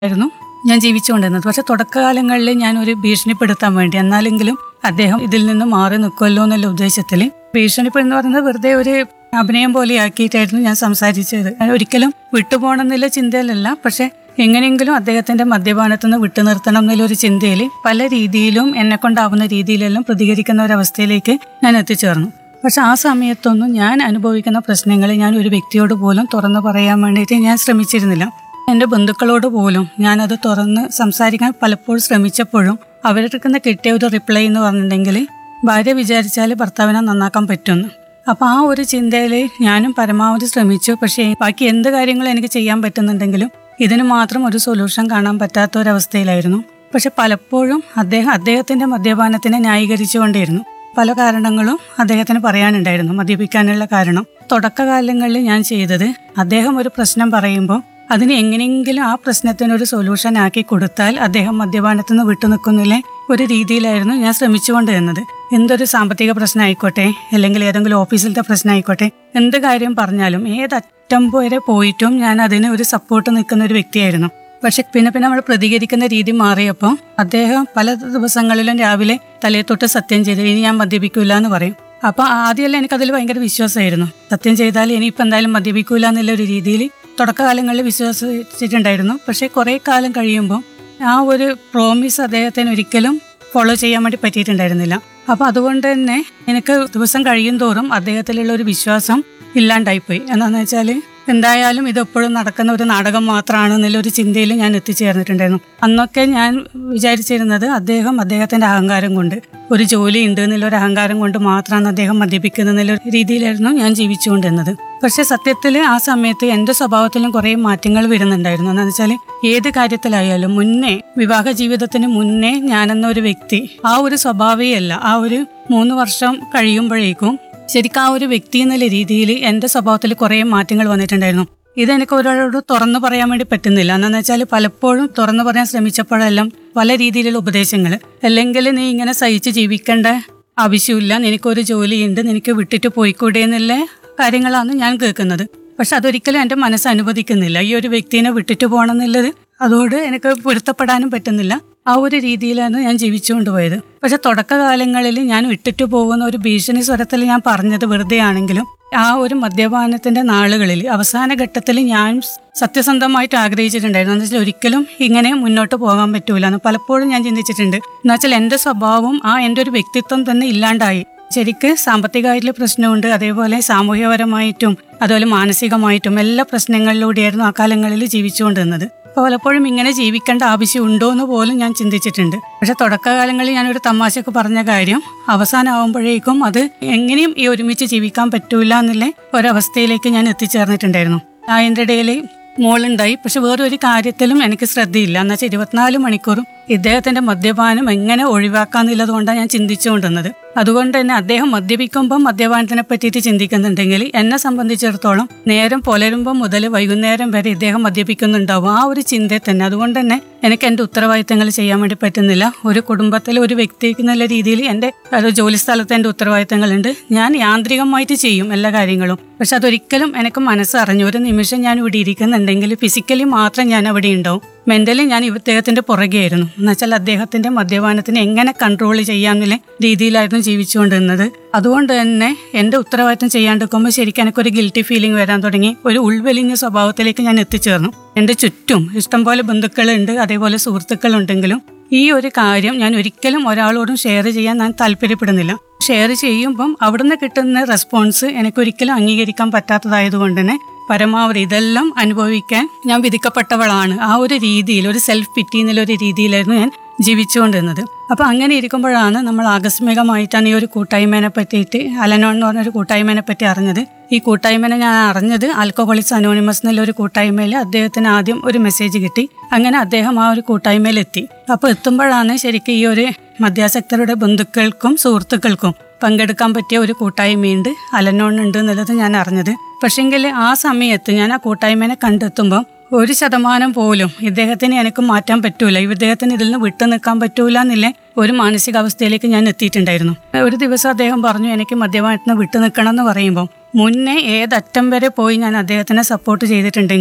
ആയിരുന്നു ഞാൻ ജീവിച്ചുകൊണ്ടിരുന്നത് പക്ഷെ തുടക്കകാലങ്ങളിൽ ഞാൻ ഒരു ഭീഷണിപ്പെടുത്താൻ വേണ്ടി എന്നാലെങ്കിലും അദ്ദേഹം ഇതിൽ നിന്ന് മാറി നിൽക്കുമല്ലോ എന്നുള്ള ഉദ്ദേശത്തിൽ ഭീഷണിപ്പെടുന്ന പറയുന്നത് വെറുതെ ഒരു അഭിനയം പോലെ ആക്കിയിട്ടായിരുന്നു ഞാൻ സംസാരിച്ചത് ഞാൻ ഒരിക്കലും വിട്ടുപോകണമെന്നുള്ള ചിന്തയിലല്ല പക്ഷെ എങ്ങനെയെങ്കിലും അദ്ദേഹത്തിന്റെ മദ്യപാനത്തിൽ നിന്ന് വിട്ടു നിർത്തണം എന്നുള്ളൊരു ചിന്തയിൽ പല രീതിയിലും എന്നെ കൊണ്ടാവുന്ന രീതിയിലെല്ലാം പ്രതികരിക്കുന്ന ഒരവസ്ഥയിലേക്ക് ഞാൻ എത്തിച്ചേർന്നു പക്ഷെ ആ സമയത്തൊന്നും ഞാൻ അനുഭവിക്കുന്ന പ്രശ്നങ്ങൾ ഞാൻ ഒരു വ്യക്തിയോട് പോലും തുറന്നു പറയാൻ വേണ്ടിയിട്ട് ഞാൻ ശ്രമിച്ചിരുന്നില്ല എൻ്റെ ബന്ധുക്കളോട് പോലും ഞാനത് തുറന്ന് സംസാരിക്കാൻ പലപ്പോഴും ശ്രമിച്ചപ്പോഴും അവരെടുക്കുന്ന കിട്ടിയ ഒരു റിപ്ലൈ എന്ന് പറഞ്ഞിട്ടുണ്ടെങ്കിൽ ഭാര്യ വിചാരിച്ചാൽ ഭർത്താവിനെ നന്നാക്കാൻ പറ്റുമെന്ന് അപ്പോൾ ആ ഒരു ചിന്തയിൽ ഞാനും പരമാവധി ശ്രമിച്ചു പക്ഷേ ബാക്കി എന്ത് കാര്യങ്ങളും എനിക്ക് ചെയ്യാൻ പറ്റുന്നുണ്ടെങ്കിലും ഇതിന് മാത്രം ഒരു സൊല്യൂഷൻ കാണാൻ പറ്റാത്ത ഒരവസ്ഥയിലായിരുന്നു പക്ഷെ പലപ്പോഴും അദ്ദേഹം അദ്ദേഹത്തിന്റെ മദ്യപാനത്തിനെ ന്യായീകരിച്ചുകൊണ്ടിരുന്നു പല കാരണങ്ങളും അദ്ദേഹത്തിന് പറയാനുണ്ടായിരുന്നു മദ്യപിക്കാനുള്ള കാരണം തുടക്കകാലങ്ങളിൽ ഞാൻ ചെയ്തത് അദ്ദേഹം ഒരു പ്രശ്നം പറയുമ്പോൾ അതിന് എങ്ങനെയെങ്കിലും ആ പ്രശ്നത്തിന് ഒരു സൊല്യൂഷൻ ആക്കി കൊടുത്താൽ അദ്ദേഹം മദ്യപാനത്തിൽ നിന്ന് വിട്ടുനിൽക്കുന്നില്ലേ ഒരു രീതിയിലായിരുന്നു ഞാൻ ശ്രമിച്ചുകൊണ്ടിരുന്നത് എന്തൊരു സാമ്പത്തിക പ്രശ്നം ആയിക്കോട്ടെ അല്ലെങ്കിൽ ഏതെങ്കിലും ഓഫീസിലത്തെ പ്രശ്നം ആയിക്കോട്ടെ എന്ത് കാര്യം പറഞ്ഞാലും ഏതറ്റം വരെ പോയിട്ടും ഞാൻ അതിന് ഒരു സപ്പോർട്ട് നിൽക്കുന്ന ഒരു വ്യക്തിയായിരുന്നു പക്ഷെ പിന്നെ പിന്നെ നമ്മൾ പ്രതികരിക്കുന്ന രീതി മാറിയപ്പോൾ അദ്ദേഹം പല ദിവസങ്ങളിലും രാവിലെ തലയെ തൊട്ട് സത്യം ചെയ്ത് ഇനി ഞാൻ മദ്യപിക്കൂല എന്ന് പറയും അപ്പൊ ആദ്യമല്ല എനിക്കതിൽ ഭയങ്കര വിശ്വാസമായിരുന്നു സത്യം ചെയ്താൽ ഇനിയിപ്പോൾ എന്തായാലും മദ്യപിക്കൂല എന്നുള്ള ഒരു രീതിയിൽ തുടക്കകാലങ്ങളിൽ വിശ്വസിച്ചിട്ടുണ്ടായിരുന്നു പക്ഷെ കുറേ കാലം കഴിയുമ്പോൾ ആ ഒരു പ്രോമിസ് അദ്ദേഹത്തിന് ഒരിക്കലും ഫോളോ ചെയ്യാൻ വേണ്ടി പറ്റിയിട്ടുണ്ടായിരുന്നില്ല അപ്പൊ അതുകൊണ്ട് തന്നെ എനിക്ക് ദിവസം കഴിയും തോറും അദ്ദേഹത്തിലുള്ള ഒരു വിശ്വാസം ഇല്ലാണ്ടായിപ്പോയി എന്താണെന്ന് വെച്ചാൽ എന്തായാലും ഇതെപ്പോഴും നടക്കുന്ന ഒരു നാടകം മാത്രമാണ് എന്നുള്ളൊരു ചിന്തയിൽ ഞാൻ എത്തിച്ചേർന്നിട്ടുണ്ടായിരുന്നു അന്നൊക്കെ ഞാൻ വിചാരിച്ചിരുന്നത് അദ്ദേഹം അദ്ദേഹത്തിന്റെ അഹങ്കാരം കൊണ്ട് ഒരു ജോലി ഉണ്ട് എന്നുള്ളൊരു അഹങ്കാരം കൊണ്ട് മാത്രമാണ് അദ്ദേഹം മദ്യപിക്കുന്നത് എന്നുള്ള രീതിയിലായിരുന്നു ഞാൻ ജീവിച്ചുകൊണ്ടിരുന്നത് പക്ഷെ സത്യത്തിൽ ആ സമയത്ത് എന്റെ സ്വഭാവത്തിലും കുറേ മാറ്റങ്ങൾ വരുന്നുണ്ടായിരുന്നു എന്താണെന്ന് വെച്ചാൽ ഏത് കാര്യത്തിലായാലും മുന്നേ വിവാഹ ജീവിതത്തിന് മുന്നേ ഞാനെന്ന ഒരു വ്യക്തി ആ ഒരു സ്വഭാവയല്ല ആ ഒരു മൂന്ന് വർഷം കഴിയുമ്പോഴേക്കും ശരിക്കും ആ ഒരു വ്യക്തി എന്നുള്ള രീതിയിൽ എന്റെ സ്വഭാവത്തിൽ കുറേ മാറ്റങ്ങൾ വന്നിട്ടുണ്ടായിരുന്നു ഇതെനിക്ക് ഒരാളോട് തുറന്നു പറയാൻ വേണ്ടി പറ്റുന്നില്ല എന്താണെന്ന് വെച്ചാൽ പലപ്പോഴും തുറന്നു പറയാൻ ശ്രമിച്ചപ്പോഴെല്ലാം പല രീതിയിലുള്ള ഉപദേശങ്ങൾ അല്ലെങ്കിൽ നീ ഇങ്ങനെ സഹിച്ച് ജീവിക്കേണ്ട ആവശ്യമില്ല നിനക്കൊരു ജോലിയുണ്ട് നിനക്ക് വിട്ടിട്ട് പോയിക്കൂടെ എന്നുള്ള കാര്യങ്ങളാണ് ഞാൻ കേൾക്കുന്നത് പക്ഷെ അതൊരിക്കലും എൻ്റെ മനസ്സ് അനുവദിക്കുന്നില്ല ഈ ഒരു വ്യക്തിനെ വിട്ടിട്ട് പോകണം എന്നുള്ളത് അതോട് എനിക്ക് പൊരുത്തപ്പെടാനും പറ്റുന്നില്ല ആ ഒരു രീതിയിലാണ് ഞാൻ ജീവിച്ചുകൊണ്ട് പോയത് പക്ഷെ തുടക്കകാലങ്ങളിൽ ഞാൻ വിട്ടിട്ട് പോകുന്ന ഒരു ഭീഷണി സ്വരത്തിൽ ഞാൻ പറഞ്ഞത് വെറുതെ ആണെങ്കിലും ആ ഒരു മദ്യപാനത്തിന്റെ നാളുകളിൽ അവസാന ഘട്ടത്തിൽ ഞാൻ സത്യസന്ധമായിട്ട് ആഗ്രഹിച്ചിട്ടുണ്ടായിരുന്നു എന്ന് വെച്ചാൽ ഒരിക്കലും ഇങ്ങനെ മുന്നോട്ട് പോകാൻ പറ്റൂല എന്ന് പലപ്പോഴും ഞാൻ ചിന്തിച്ചിട്ടുണ്ട് എന്ന് വെച്ചാൽ എന്റെ സ്വഭാവം ആ എൻ്റെ ഒരു വ്യക്തിത്വം തന്നെ ഇല്ലാണ്ടായി ശരിക്ക് സാമ്പത്തികമായിട്ടുള്ള പ്രശ്നമുണ്ട് അതേപോലെ സാമൂഹികപരമായിട്ടും അതുപോലെ മാനസികമായിട്ടും എല്ലാ പ്രശ്നങ്ങളിലൂടെയായിരുന്നു ആ കാലങ്ങളിൽ ജീവിച്ചുകൊണ്ടിരുന്നത് അപ്പോൾ പലപ്പോഴും ഇങ്ങനെ ജീവിക്കേണ്ട ആവശ്യമുണ്ടോ എന്ന് പോലും ഞാൻ ചിന്തിച്ചിട്ടുണ്ട് പക്ഷെ തുടക്കകാലങ്ങളിൽ ഞാനൊരു തമാശക്ക് പറഞ്ഞ കാര്യം അവസാനമാകുമ്പോഴേക്കും അത് എങ്ങനെയും ഈ ഒരുമിച്ച് ജീവിക്കാൻ പറ്റൂല എന്നുള്ള ഒരവസ്ഥയിലേക്ക് ഞാൻ എത്തിച്ചേർന്നിട്ടുണ്ടായിരുന്നു അതിൻ്റെ ഇടയിൽ മോളുണ്ടായി പക്ഷെ വേറെ ഒരു കാര്യത്തിലും എനിക്ക് ശ്രദ്ധയില്ല എന്ന് വെച്ചാൽ ഇരുപത്തിനാല് മണിക്കൂറും ഇദ്ദേഹത്തിന്റെ മദ്യപാനം എങ്ങനെ ഒഴിവാക്കാന്നുള്ളത് കൊണ്ടാണ് ഞാൻ ചിന്തിച്ചുകൊണ്ടിരുന്നത് അതുകൊണ്ട് തന്നെ അദ്ദേഹം മദ്യപിക്കുമ്പോൾ മദ്യപാനത്തിനെ പറ്റിയിട്ട് ചിന്തിക്കുന്നുണ്ടെങ്കിൽ എന്നെ സംബന്ധിച്ചിടത്തോളം നേരം പുലരുമ്പോൾ മുതൽ വൈകുന്നേരം വരെ ഇദ്ദേഹം മദ്യപിക്കുന്നുണ്ടാവും ആ ഒരു ചിന്തയിൽ തന്നെ അതുകൊണ്ട് തന്നെ എനിക്ക് എൻ്റെ ഉത്തരവാദിത്തങ്ങൾ ചെയ്യാൻ വേണ്ടി പറ്റുന്നില്ല ഒരു കുടുംബത്തിലെ ഒരു വ്യക്തിക്ക് എന്നുള്ള രീതിയിൽ എൻ്റെ ഒരു ജോലി സ്ഥലത്ത് എൻ്റെ ഉത്തരവാദിത്തങ്ങളുണ്ട് ഞാൻ യാന്ത്രികമായിട്ട് ചെയ്യും എല്ലാ കാര്യങ്ങളും പക്ഷെ അതൊരിക്കലും എനിക്ക് മനസ്സറിഞ്ഞു ഒരു നിമിഷം ഞാൻ ഇവിടെ ഇരിക്കുന്നുണ്ടെങ്കിൽ ഫിസിക്കലി മാത്രം ഞാൻ അവിടെ ഉണ്ടാവും മെന്റലി ഞാൻ ഇദ്ദേഹത്തിന്റെ പുറകെയായിരുന്നു എന്നുവെച്ചാൽ അദ്ദേഹത്തിന്റെ മദ്യപാനത്തിന് എങ്ങനെ കൺട്രോൾ ചെയ്യാമെന്നുള്ള രീതിയിലായിരുന്നു ജീവിച്ചുകൊണ്ടിരുന്നത് അതുകൊണ്ട് തന്നെ എന്റെ ഉത്തരവാദിത്തം ചെയ്യാണ്ടിരിക്കുമ്പോൾ ശരിക്കും എനിക്കൊരു ഗിൽറ്റി ഫീലിംഗ് വരാൻ തുടങ്ങി ഒരു ഉൾവലിഞ്ഞ സ്വഭാവത്തിലേക്ക് ഞാൻ എത്തിച്ചേർന്നു എന്റെ ചുറ്റും ഇഷ്ടംപോലെ ബന്ധുക്കളുണ്ട് അതേപോലെ സുഹൃത്തുക്കളുണ്ടെങ്കിലും ഈ ഒരു കാര്യം ഞാൻ ഒരിക്കലും ഒരാളോടും ഷെയർ ചെയ്യാൻ ഞാൻ താല്പര്യപ്പെടുന്നില്ല ഷെയർ ചെയ്യുമ്പം അവിടുന്ന് കിട്ടുന്ന റെസ്പോൺസ് എനിക്കൊരിക്കലും അംഗീകരിക്കാൻ പറ്റാത്തതായതുകൊണ്ട് തന്നെ പരമാവധി ഇതെല്ലാം അനുഭവിക്കാൻ ഞാൻ വിധിക്കപ്പെട്ടവളാണ് ആ ഒരു രീതിയിൽ ഒരു സെൽഫ് പിറ്റി എന്നുള്ള ഒരു രീതിയിലായിരുന്നു ഞാൻ ജീവിച്ചുകൊണ്ടിരുന്നത് അപ്പൊ അങ്ങനെ ഇരിക്കുമ്പോഴാണ് നമ്മൾ ആകസ്മികമായിട്ടാണ് ഈ ഒരു കൂട്ടായ്മേനെ പറ്റിയിട്ട് അലനോൺ എന്ന് പറഞ്ഞൊരു കൂട്ടായ്മേനെ പറ്റി അറിഞ്ഞത് ഈ കൂട്ടായ്മനെ ഞാൻ അറിഞ്ഞത് ആൽക്കഹോളിക്സ് അനോണിമസ് എന്നുള്ള ഒരു കൂട്ടായ്മയിൽ അദ്ദേഹത്തിന് ആദ്യം ഒരു മെസ്സേജ് കിട്ടി അങ്ങനെ അദ്ദേഹം ആ ഒരു കൂട്ടായ്മയിൽ എത്തി അപ്പൊ എത്തുമ്പോഴാണ് ശരിക്കും ഈ ഒരു മദ്യാസക്തരുടെ ബന്ധുക്കൾക്കും സുഹൃത്തുക്കൾക്കും പങ്കെടുക്കാൻ പറ്റിയ ഒരു കൂട്ടായ്മയുണ്ട് അലനോൺ ഉണ്ട് എന്നുള്ളത് ഞാൻ അറിഞ്ഞത് പക്ഷെങ്കിൽ ആ സമയത്ത് ഞാൻ ആ കൂട്ടായ്മനെ കണ്ടെത്തുമ്പോൾ ഒരു ശതമാനം പോലും ഇദ്ദേഹത്തിന് എനിക്ക് മാറ്റാൻ പറ്റൂല ഇദ്ദേഹത്തിന് ഇതിൽ നിന്ന് വിട്ടു നിൽക്കാൻ പറ്റൂല എന്നില്ല ഒരു മാനസികാവസ്ഥയിലേക്ക് ഞാൻ എത്തിയിട്ടുണ്ടായിരുന്നു ഒരു ദിവസം അദ്ദേഹം പറഞ്ഞു എനിക്ക് മദ്യപാനത്തിന് വിട്ടു നിൽക്കണം എന്ന് പറയുമ്പോൾ മുന്നേ ഏതറ്റം വരെ പോയി ഞാൻ അദ്ദേഹത്തിനെ സപ്പോർട്ട് ചെയ്തിട്ടുണ്ടെങ്കിലും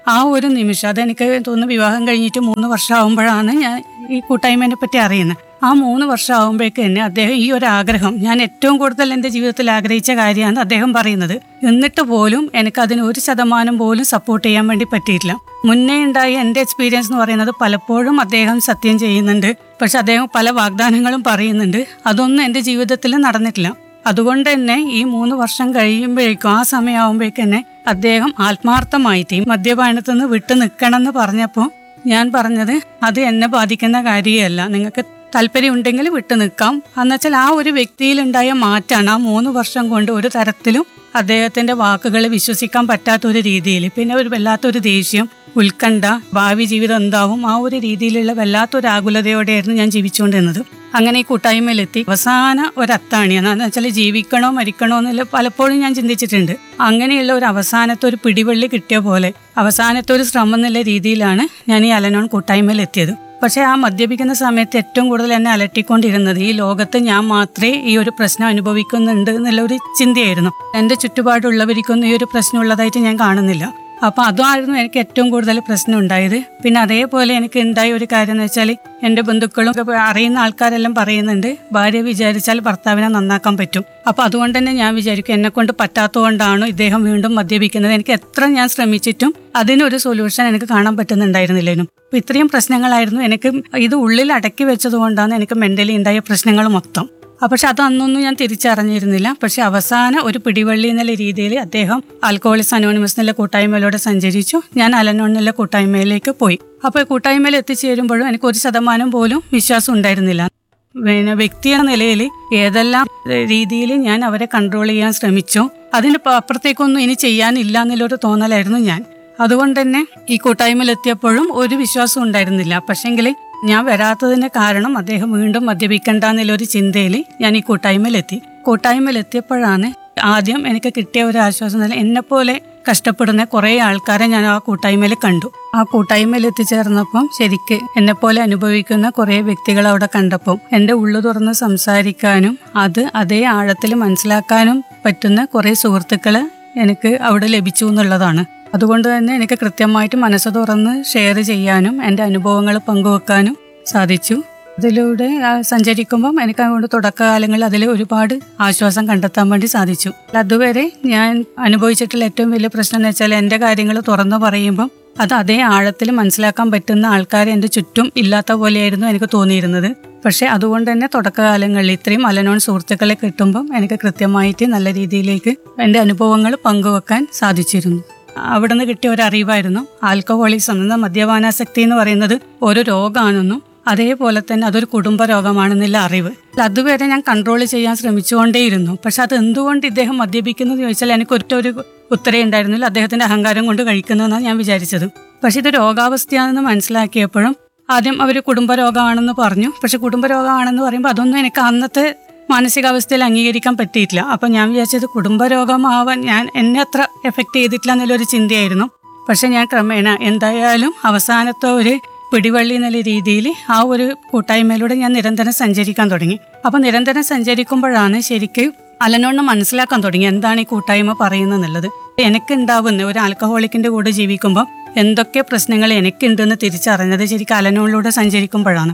ആ ഒരു നിമിഷം അതെനിക്ക് തോന്നുന്നു വിവാഹം കഴിഞ്ഞിട്ട് മൂന്ന് വർഷം ആകുമ്പോഴാണ് ഞാൻ ഈ കൂട്ടായ്മേനെ പറ്റി അറിയുന്നത് ആ മൂന്ന് വർഷം ആകുമ്പോഴേക്ക് തന്നെ അദ്ദേഹം ഈ ഒരു ആഗ്രഹം ഞാൻ ഏറ്റവും കൂടുതൽ എൻ്റെ ജീവിതത്തിൽ ആഗ്രഹിച്ച കാര്യമാണ് അദ്ദേഹം പറയുന്നത് എന്നിട്ട് പോലും എനിക്ക് അതിന് ഒരു ശതമാനം പോലും സപ്പോർട്ട് ചെയ്യാൻ വേണ്ടി പറ്റിയിട്ടില്ല മുന്നേ ഉണ്ടായ എൻ്റെ എക്സ്പീരിയൻസ് എന്ന് പറയുന്നത് പലപ്പോഴും അദ്ദേഹം സത്യം ചെയ്യുന്നുണ്ട് പക്ഷെ അദ്ദേഹം പല വാഗ്ദാനങ്ങളും പറയുന്നുണ്ട് അതൊന്നും എൻ്റെ ജീവിതത്തിൽ നടന്നിട്ടില്ല അതുകൊണ്ട് തന്നെ ഈ മൂന്ന് വർഷം കഴിയുമ്പോഴേക്കും ആ സമയമാകുമ്പോഴേക്കും തന്നെ അദ്ദേഹം ആത്മാർത്ഥമായിട്ട് ഈ മദ്യപാനത്തിൽ നിന്ന് വിട്ടു നിൽക്കണം എന്ന് പറഞ്ഞപ്പോൾ ഞാൻ പറഞ്ഞത് അത് എന്നെ ബാധിക്കുന്ന കാര്യമല്ല നിങ്ങൾക്ക് താല്പര്യം ഉണ്ടെങ്കിൽ വിട്ടു നിൽക്കാം എന്നുവെച്ചാൽ ആ ഒരു വ്യക്തിയിലുണ്ടായ മാറ്റാണ് ആ മൂന്ന് വർഷം കൊണ്ട് ഒരു തരത്തിലും അദ്ദേഹത്തിന്റെ വാക്കുകൾ വിശ്വസിക്കാൻ പറ്റാത്ത ഒരു രീതിയിൽ പിന്നെ ഒരു വല്ലാത്തൊരു ദേഷ്യം ഉത്കണ്ഠ ഭാവി ജീവിതം എന്താവും ആ ഒരു രീതിയിലുള്ള വല്ലാത്തൊരു ആകുലതയോടെയായിരുന്നു ഞാൻ ജീവിച്ചുകൊണ്ടിരുന്നത് അങ്ങനെ ഈ കൂട്ടായ്മയിലെത്തി അവസാന ഒരു അത്താണിയാണ് എന്ന് വെച്ചാൽ ജീവിക്കണോ മരിക്കണോ എന്നുള്ള പലപ്പോഴും ഞാൻ ചിന്തിച്ചിട്ടുണ്ട് അങ്ങനെയുള്ള ഒരു അവസാനത്തെ ഒരു പിടിവള്ളി കിട്ടിയ പോലെ അവസാനത്തെ ഒരു ശ്രമം എന്നുള്ള രീതിയിലാണ് ഞാൻ ഈ അലനോൺ കൂട്ടായ്മയിൽ എത്തിയത് പക്ഷെ ആ മദ്യപിക്കുന്ന സമയത്ത് ഏറ്റവും കൂടുതൽ എന്നെ അലട്ടിക്കൊണ്ടിരുന്നത് ഈ ലോകത്ത് ഞാൻ മാത്രമേ ഈ ഒരു പ്രശ്നം അനുഭവിക്കുന്നുണ്ട് എന്നുള്ള ഒരു ചിന്തയായിരുന്നു എൻ്റെ ചുറ്റുപാടുള്ളവർക്കൊന്നും ഈ ഒരു പ്രശ്നം ഉള്ളതായിട്ട് ഞാൻ കാണുന്നില്ല അപ്പൊ അതായിരുന്നു എനിക്ക് ഏറ്റവും കൂടുതൽ പ്രശ്നം ഉണ്ടായത് പിന്നെ അതേപോലെ എനിക്ക് ഉണ്ടായ ഒരു കാര്യം എന്ന് വെച്ചാൽ എൻ്റെ ബന്ധുക്കളും ഒക്കെ അറിയുന്ന ആൾക്കാരെല്ലാം പറയുന്നുണ്ട് ഭാര്യ വിചാരിച്ചാൽ ഭർത്താവിനെ നന്നാക്കാൻ പറ്റും അപ്പൊ അതുകൊണ്ട് തന്നെ ഞാൻ വിചാരിക്കും എന്നെ കൊണ്ട് പറ്റാത്തതുകൊണ്ടാണോ ഇദ്ദേഹം വീണ്ടും മദ്യപിക്കുന്നത് എനിക്ക് എത്ര ഞാൻ ശ്രമിച്ചിട്ടും അതിനൊരു സൊല്യൂഷൻ എനിക്ക് കാണാൻ പറ്റുന്നുണ്ടായിരുന്നില്ലേനും അപ്പൊ ഇത്രയും പ്രശ്നങ്ങളായിരുന്നു എനിക്ക് ഇത് ഉള്ളിൽ അടക്കി വെച്ചത് കൊണ്ടാണ് എനിക്ക് മെന്റലി ഉണ്ടായ പ്രശ്നങ്ങൾ മൊത്തം ആ, പക്ഷെ അത് അന്നൊന്നും ഞാൻ തിരിച്ചറിഞ്ഞിരുന്നില്ല പക്ഷെ അവസാന ഒരു പിടിവള്ളി എന്നുള്ള രീതിയിൽ അദ്ദേഹം ആൽക്കഹോളിക്സ് അനോണിമസ് എന്നുള്ള കൂട്ടായ്മയിലൂടെ സഞ്ചരിച്ചു ഞാൻ അലനോൺ എന്നുള്ള കൂട്ടായ്മയിലേക്ക് പോയി അപ്പോൾ ഈ കൂട്ടായ്മയിൽ എത്തിച്ചേരുമ്പോഴും എനിക്ക് ഒരു ശതമാനം പോലും വിശ്വാസം ഉണ്ടായിരുന്നില്ല പിന്നെ വ്യക്തി എന്ന നിലയിൽ ഏതെല്ലാം രീതിയിൽ ഞാൻ അവരെ കൺട്രോൾ ചെയ്യാൻ ശ്രമിച്ചു അതിന് പ- അപ്പുറത്തേക്കൊന്നും ഇനി ചെയ്യാനില്ല എന്നുള്ളൊരു തോന്നലായിരുന്നു ഞാൻ അതുകൊണ്ട് തന്നെ ഈ കൂട്ടായ്മയിൽ എത്തിയപ്പോഴും ഒരു വിശ്വാസം ഉണ്ടായിരുന്നില്ല പക്ഷെങ്കിൽ ഞാൻ വരാത്തതിന് കാരണം അദ്ദേഹം വീണ്ടും മദ്യപിക്കണ്ട എന്നുള്ളൊരു ചിന്തയിൽ ഞാൻ ഈ കൂട്ടായ്മയിൽ എത്തി കൂട്ടായ്മയിൽ എത്തിയപ്പോഴാണ് ആദ്യം എനിക്ക് കിട്ടിയ ഒരു ആശ്വാസം എന്ന് എന്നെ പോലെ കഷ്ടപ്പെടുന്ന കുറേ ആൾക്കാരെ ഞാൻ ആ കൂട്ടായ്മയിൽ കണ്ടു ആ കൂട്ടായ്മയിൽ എത്തിച്ചേർന്നപ്പം ശരിക്ക് എന്നെ പോലെ അനുഭവിക്കുന്ന കുറേ വ്യക്തികൾ അവിടെ കണ്ടപ്പം എൻ്റെ ഉള്ളു തുറന്ന് സംസാരിക്കാനും അത് അതേ ആഴത്തിൽ മനസ്സിലാക്കാനും പറ്റുന്ന കുറേ സുഹൃത്തുക്കള് എനിക്ക് അവിടെ ലഭിച്ചു എന്നുള്ളതാണ് അതുകൊണ്ട് തന്നെ എനിക്ക് കൃത്യമായിട്ട് മനസ്സ് തുറന്ന് ഷെയർ ചെയ്യാനും എൻ്റെ അനുഭവങ്ങൾ പങ്കുവെക്കാനും സാധിച്ചു ഇതിലൂടെ ആ, സഞ്ചരിക്കുമ്പം എനിക്ക് അതുകൊണ്ട് തുടക്കകാലങ്ങളിൽ അതിൽ ഒരുപാട് ആശ്വാസം കണ്ടെത്താൻ വേണ്ടി സാധിച്ചു അതുവരെ ഞാൻ അനുഭവിച്ചിട്ടുള്ള ഏറ്റവും വലിയ പ്രശ്നം എന്ന് വെച്ചാൽ എൻ്റെ കാര്യങ്ങൾ തുറന്നു പറയുമ്പം അത് അതേ ആഴത്തിൽ മനസ്സിലാക്കാൻ പറ്റുന്ന ആൾക്കാർ എൻ്റെ ചുറ്റും ഇല്ലാത്ത പോലെയായിരുന്നു എനിക്ക് തോന്നിയിരുന്നത് പക്ഷേ അതുകൊണ്ട് തന്നെ തുടക്കകാലങ്ങളിൽ ഇത്രയും അലനോൺ സുഹൃത്തുക്കളെ കിട്ടുമ്പം എനിക്ക് കൃത്യമായിട്ട് നല്ല രീതിയിലേക്ക് എൻ്റെ അനുഭവങ്ങൾ പങ്കുവെക്കാൻ സാധിച്ചിരുന്നു അവിടുന്ന് കിട്ടിയ ഒരു അറിവായിരുന്നു ആൽക്കഹോളിസം എന്ന മദ്യപാനാസക്തി എന്ന് പറയുന്നത് ഒരു രോഗമാണെന്നും അതേപോലെ തന്നെ അതൊരു കുടുംബ രോഗമാണെന്നുള്ള അറിവ് അതുവരെ ഞാൻ കൺട്രോൾ ചെയ്യാൻ ശ്രമിച്ചുകൊണ്ടേയിരുന്നു പക്ഷെ അത് എന്തുകൊണ്ട് ഇദ്ദേഹം മദ്യപിക്കുന്നത് ചോദിച്ചാൽ എനിക്ക് ഒറ്റ ഒരു ഉത്തരേ ഉണ്ടായിരുന്നില്ല അദ്ദേഹത്തിന്റെ അഹങ്കാരം കൊണ്ട് കഴിക്കുന്നതെന്നാണ് ഞാൻ വിചാരിച്ചത് പക്ഷെ ഇത് രോഗാവസ്ഥയാണെന്ന് മനസ്സിലാക്കിയപ്പോഴും ആദ്യം അവർ കുടുംബരോഗമാണെന്ന് പറഞ്ഞു പക്ഷെ കുടുംബരോഗമാണെന്ന് പറയുമ്പോൾ അതൊന്നും എനിക്ക് അന്നത്തെ മാനസികാവസ്ഥയിൽ അംഗീകരിക്കാൻ പറ്റിയിട്ടില്ല അപ്പം ഞാൻ വിചാരിച്ചത് കുടുംബരോഗമാവാൻ ഞാൻ എന്നെ അത്ര എഫക്റ്റ് ചെയ്തിട്ടില്ല എന്നുള്ളൊരു ചിന്തയായിരുന്നു പക്ഷെ ഞാൻ ക്രമേണ എന്തായാലും അവസാനത്തെ ഒരു പിടിവള്ളി എന്നുള്ള രീതിയിൽ ആ ഒരു കൂട്ടായ്മയിലൂടെ ഞാൻ നിരന്തരം സഞ്ചരിക്കാൻ തുടങ്ങി അപ്പം നിരന്തരം സഞ്ചരിക്കുമ്പോഴാണ് ശരിക്ക് അലനോണ് മനസ്സിലാക്കാൻ തുടങ്ങി എന്താണ് ഈ കൂട്ടായ്മ പറയുന്നത് എന്നുള്ളത് എനിക്ക് ഉണ്ടാവുന്ന ഒരു ആൽക്കഹോളിക്കിന്റെ കൂടെ ജീവിക്കുമ്പോൾ എന്തൊക്കെ പ്രശ്നങ്ങൾ എനിക്കുണ്ടെന്ന് തിരിച്ചറിഞ്ഞത് ശരിക്കും അലനോണിലൂടെ സഞ്ചരിക്കുമ്പോഴാണ്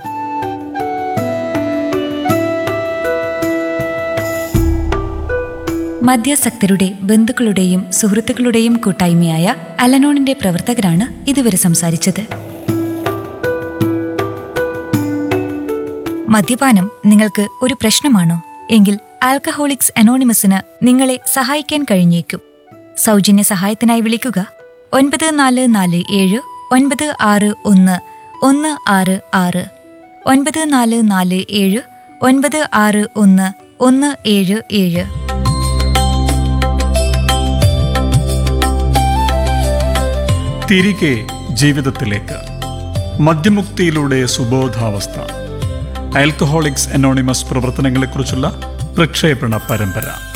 മദ്യാസക്തരുടെ ബന്ധുക്കളുടെയും സുഹൃത്തുക്കളുടെയും കൂട്ടായ്മയായ അലനോണിന്റെ പ്രവർത്തകരാണ് ഇതുവരെ സംസാരിച്ചത് മദ്യപാനം നിങ്ങൾക്ക് ഒരു പ്രശ്നമാണോ എങ്കിൽ ആൽക്കഹോളിക്സ് അനോണിമസിന് നിങ്ങളെ സഹായിക്കാൻ കഴിഞ്ഞേക്കും സൗജന്യ സഹായത്തിനായി വിളിക്കുക ഒൻപത് നാല് നാല് ഏഴ് ഒൻപത് ആറ് ഒന്ന് ഒന്ന് ആറ് ആറ് ഒൻപത് നാല് നാല് ഏഴ് ഒൻപത് ആറ് ഒന്ന് ഒന്ന് ഏഴ് ഏഴ് തിരികെ ജീവിതത്തിലേക്ക് മദ്യമുക്തിയിലൂടെ സുബോധാവസ്ഥ ആൽക്കഹോളിക്സ് അനോണിമസ് പ്രവർത്തനങ്ങളെക്കുറിച്ചുള്ള പ്രക്ഷേപണ പരമ്പര